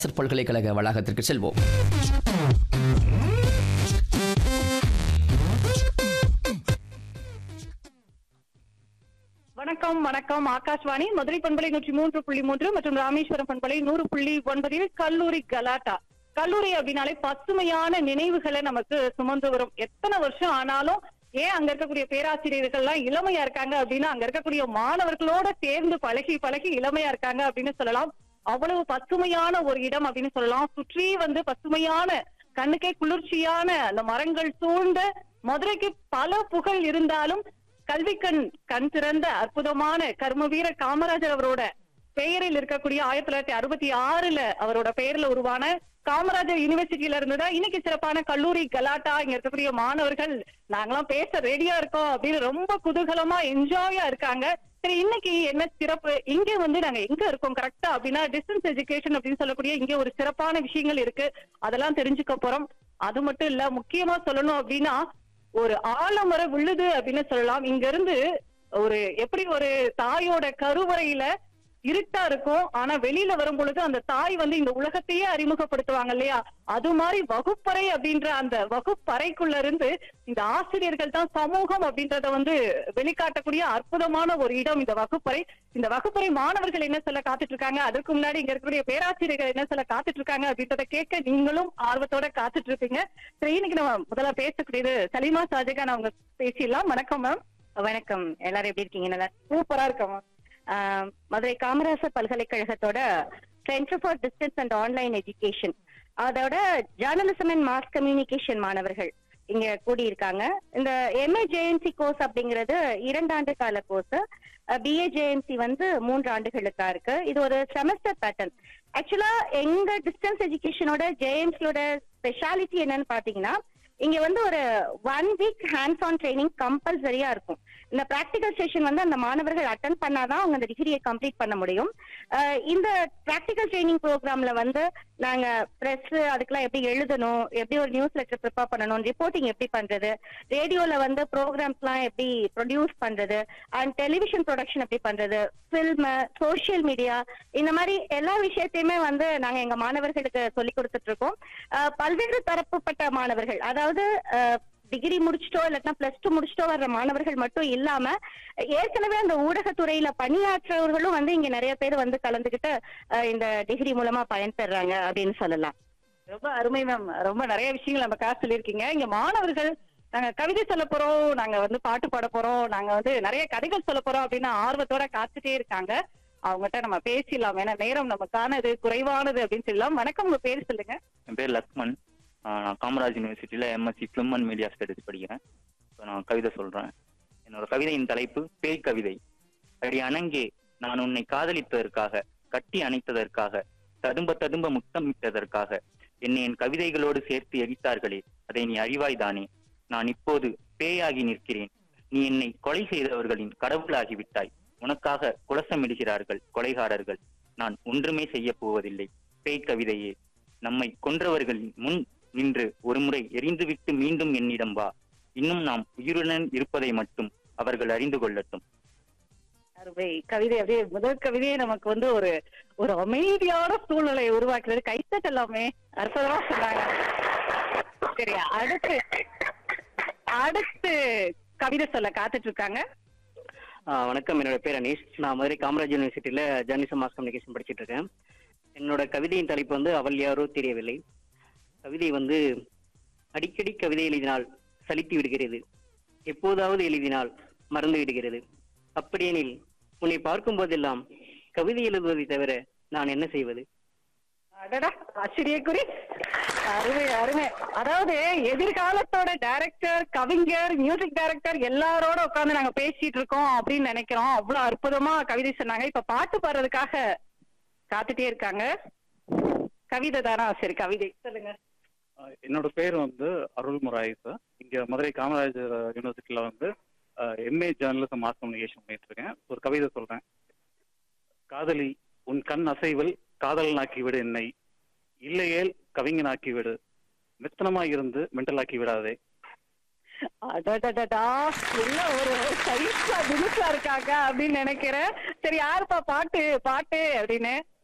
அரசர் பல்கலைக்கழக வளாகத்திற்கு செல்வோம் வணக்கம் வணக்கம் ஆகாஷ்வாணி மதுரை பண்பலை நூற்றி மூன்று புள்ளி மூன்று மற்றும் ராமேஸ்வரம் பண்பலை நூறு புள்ளி ஒன்பதில் கல்லூரி கலாட்டா கல்லூரி அப்படின்னாலே பசுமையான நினைவுகளை நமக்கு சுமந்து வரும் எத்தனை வருஷம் ஆனாலும் ஏன் அங்க இருக்கக்கூடிய பேராசிரியர்கள் எல்லாம் இளமையா இருக்காங்க அப்படின்னா அங்க இருக்கக்கூடிய மாணவர்களோட சேர்ந்து பழகி பழகி இளமையா இருக்காங்க அப்படின்னு சொல்லலாம் அவ்வளவு பசுமையான ஒரு இடம் அப்படின்னு சொல்லலாம் சுற்றி வந்து பசுமையான கண்ணுக்கே குளிர்ச்சியான அந்த மரங்கள் சூழ்ந்த மதுரைக்கு பல புகழ் இருந்தாலும் கல்வி கண் கண் திறந்த அற்புதமான கர்ம வீரர் காமராஜர் அவரோட பெயரில் இருக்கக்கூடிய ஆயிரத்தி தொள்ளாயிரத்தி அறுபத்தி ஆறுல அவரோட பெயர்ல உருவான காமராஜர் யூனிவர்சிட்டியில இருந்துதான் இன்னைக்கு சிறப்பான கல்லூரி கலாட்டா இங்க இருக்கக்கூடிய மாணவர்கள் நாங்களாம் பேச ரெடியா இருக்கோம் அப்படின்னு ரொம்ப குதூகலமா என்ஜாயா இருக்காங்க சரி இன்னைக்கு என்ன சிறப்பு இங்க வந்து நாங்க எங்க இருக்கோம் கரெக்டா அப்படின்னா டிஸ்டன்ஸ் எஜுகேஷன் அப்படின்னு சொல்லக்கூடிய இங்க ஒரு சிறப்பான விஷயங்கள் இருக்கு அதெல்லாம் தெரிஞ்சுக்க போறோம் அது மட்டும் இல்ல முக்கியமா சொல்லணும் அப்படின்னா ஒரு ஆலமரம் விழுது அப்படின்னு சொல்லலாம் இங்க இருந்து ஒரு எப்படி ஒரு தாயோட கருவறையில இருட்டா இருக்கும் ஆனா வெளியில வரும் பொழுது அந்த தாய் வந்து இந்த உலகத்தையே அறிமுகப்படுத்துவாங்க இல்லையா அது மாதிரி வகுப்பறை அப்படின்ற அந்த வகுப்பறைக்குள்ள இருந்து இந்த ஆசிரியர்கள் தான் சமூகம் அப்படின்றத வந்து வெளிக்காட்டக்கூடிய அற்புதமான ஒரு இடம் இந்த வகுப்பறை இந்த வகுப்பறை மாணவர்கள் என்ன சொல்ல காத்துட்டு இருக்காங்க அதுக்கு முன்னாடி இங்க இருக்கக்கூடிய பேராசிரியர்கள் என்ன சொல்ல காத்துட்டு இருக்காங்க அப்படின்றத கேட்க நீங்களும் ஆர்வத்தோட காத்துட்டு இருப்பீங்க சரி இன்னைக்கு நம்ம முதல்ல பேசக்கூடியது சலீமா ஷாஜகான் அவங்க பேசிடலாம் வணக்கம் மேம் வணக்கம் எல்லாரும் எப்படி இருக்கீங்க நல்லா சூப்பரா இருக்கோம் மேம் ஆஹ் மதுரை காமராசர் பல்கலைக்கழகத்தோட centre for distance and online education அதோட ஜேர்னலிசம் அண்ட் மாஸ் கம்யூனிகேஷன் மாணவர்கள் இங்க கூடியிருக்காங்க இந்த எம்ஏ ஜேஎன்சி கோர்ஸ் அப்படிங்கிறது இரண்டாண்டு கால கோர்ஸ் பிஏ ஜேஎன்சி வந்து மூன்று ஆண்டுகளுக்கா இருக்கு இது ஒரு செமஸ்டர் பேட்டர்ன் ஆக்சுவலா எங்க டிஸ்டன்ஸ் எஜுகேஷனோட ஜேஎன்சியோட ஸ்பெஷாலிட்டி என்னன்னு பாத்தீங்கன்னா இங்க வந்து ஒரு one week hands on training கம்பல்சரியா இருக்கும் இந்த ப்ராக்டிகல் செஷன் வந்து அந்த மாணவர்கள் அட்டன் பண்ணாதான் அவங்க அந்த டிகிரியை கம்ப்ளீட் பண்ண முடியும் அஹ் இந்த ப்ராக்டிகல் ட்ரைனிங் ப்ரோக்ராம்ல வந்து நாங்க ப்ரெஸ் அதுக்கெல்லாம் எப்படி எழுதணும் எப்படி ஒரு நியூஸ் லெட்டர் ப்ரிப்பேர் பண்ணணும் ரிப்போர்ட்டிங் எப்படி பண்றது ரேடியோல வந்து ப்ரோக்ராம்ஸ்லாம் எப்படி ப்ரொடியூஸ் பண்றது அண்ட் டெலிவிஷன் ப்ரொடக்ஷன் எப்படி பண்றது ஃபில்ம் சோஷியல் மீடியா இந்த மாதிரி எல்லா விஷயத்தையுமே வந்து நாங்க எங்க மாணவர்களுக்கு சொல்லி கொடுத்துட்டு இருக்கோம் அஹ் பல்வேறு தரப்புப்பட்ட மாணவர்கள் அதாவது டிகிரி முடிச்சிட்டோ இல்லாட்டினா பிளஸ் டூ முடிச்சிட்டோ வர்ற மாணவர்கள் மட்டும் இல்லாம ஏற்கனவே அந்த ஊடகத்துறையில பணியாற்றவர்களும் வந்து இங்க நிறைய பேர் வந்து கலந்துகிட்டு அஹ் இந்த டிகிரி மூலமா பயன்பெறாங்க அப்படின்னு சொல்லலாம் ரொம்ப அருமை மேம் ரொம்ப நிறைய விஷயங்கள் நம்ம காசு சொல்லியிருக்கீங்க இங்க மாணவர்கள் நாங்க கவிதை சொல்ல போறோம் நாங்க வந்து பாட்டு பாட போறோம் நாங்க வந்து நிறைய கதைகள் சொல்ல போறோம் அப்படின்னு ஆர்வத்தோட காத்துட்டே இருக்காங்க அவங்ககிட்ட நம்ம பேசிடலாம் ஏன்னா நேரம் நமக்கானது குறைவானது அப்படின்னு சொல்லலாம் வணக்கம் உங்க பேர் சொல்லுங்க என் பேர் லக்ஷ்மன் ஆஹ் நான் காமராஜ் யூனிவர்சிட்டியில் MSc film and media studies படிக்கிறேன் இப்போ நான் கவிதை சொல்கிறேன் என்னோட கவிதையின் தலைப்பு பேய் கவிதை அடி அணங்கே நான் உன்னை காதலித்ததற்காக கட்டி அணைத்ததற்காக ததும்ப ததும்ப முத்தமிட்டதற்காக என்னை என் கவிதைகளோடு சேர்த்து எரித்தார்களே அதை நீ அறிவாய்தானே நான் இப்போது பேயாகி நிற்கிறேன் நீ என்னை கொலை செய்தவர்களின் கடவுளாகி விட்டாய் உனக்காக குலசமிடுகிறார்கள் கொலைகாரர்கள் நான் ஒன்றுமே செய்ய போவதில்லை பேய் கவிதையே நம்மை கொன்றவர்களின் முன் நின்று ஒருமுறை எரிந்துவிட்டு மீண்டும் என்னிடம் வா இன்னும் நாம் உயிருடன் இருப்பதை மட்டும் அவர்கள் அறிந்து கொள்ளட்டும் அருமை கவிதை அப்படியே முதல் கவிதையே நமக்கு வந்து ஒரு ஒரு அமைதியான சூழ்நிலையை உருவாக்குறது கைத்தட்டலாமே அற்புதமா சொன்னாங்க சரி அடுத்து அடுத்து கவிதை சொல்ல காத்துட்டு இருக்காங்க ஆ, வணக்கம் என்னோட பேர் அனீஷ் நான் மதுரை காமராஜ் யூனிவர்சிட்டியில் ஜேர்னலிசம் மாஸ் கம்யூனிகேஷன் படிச்சுட்டு இருக்கேன் என்னோட கவிதையின் தலைப்பு வந்து அவள் யாரோ தெரியவில்லை கவிதை வந்து அடிக்கடி கவிதை எழுதினால் சலித்து விடுகிறது எப்போதாவது எழுதினால் மறந்து விடுகிறது அப்படியெனில் உன்னை பார்க்கும் போதெல்லாம் கவிதை எழுதுவதை தவிர நான் என்ன செய்வது அடடா ஆச்சரியக்குறி அருமை அருமை அதாவது எதிர்காலத்தோட டைரக்டர் கவிஞர் மியூசிக் டைரக்டர் எல்லாரோட உட்கார்ந்து நாங்க பேசிட்டு இருக்கோம் அப்படின்னு நினைக்கிறோம் அவ்வளவு அற்புதமா கவிதை சொன்னாங்க இப்ப பாட்டு பாடுறதுக்காக காத்துட்டே இருக்காங்க கவிதை தானா சரி கவிதை சொல்லுங்க ஆஹ் என்னோட பேர் வந்து அருள் முராயிஸ் இங்க மதுரை காமராஜர் யூனிவர்சிட்டியில வந்து எம்ஏ ஜேர்னலிசம் மாஸ் கம்யூனிகேஷன் பண்ணிட்டு இருக்கேன் ஒரு கவிதை சொல்றேன் காதலி உன் கண் அசைவில் காதலனாக்கி விடு என்னை இல்லையேல் கவிஞனாக்கி விடு மெத்தனமாய் இருந்து மென்டலாக்கி விடாதே அடடடடா உள்ள ஒரு சைஸா தினுசா இருக்காங்க அப்படின்னு நினைக்கிறேன் சரி யாருப்பா பாட்டு பாட்டு அப்படின்னு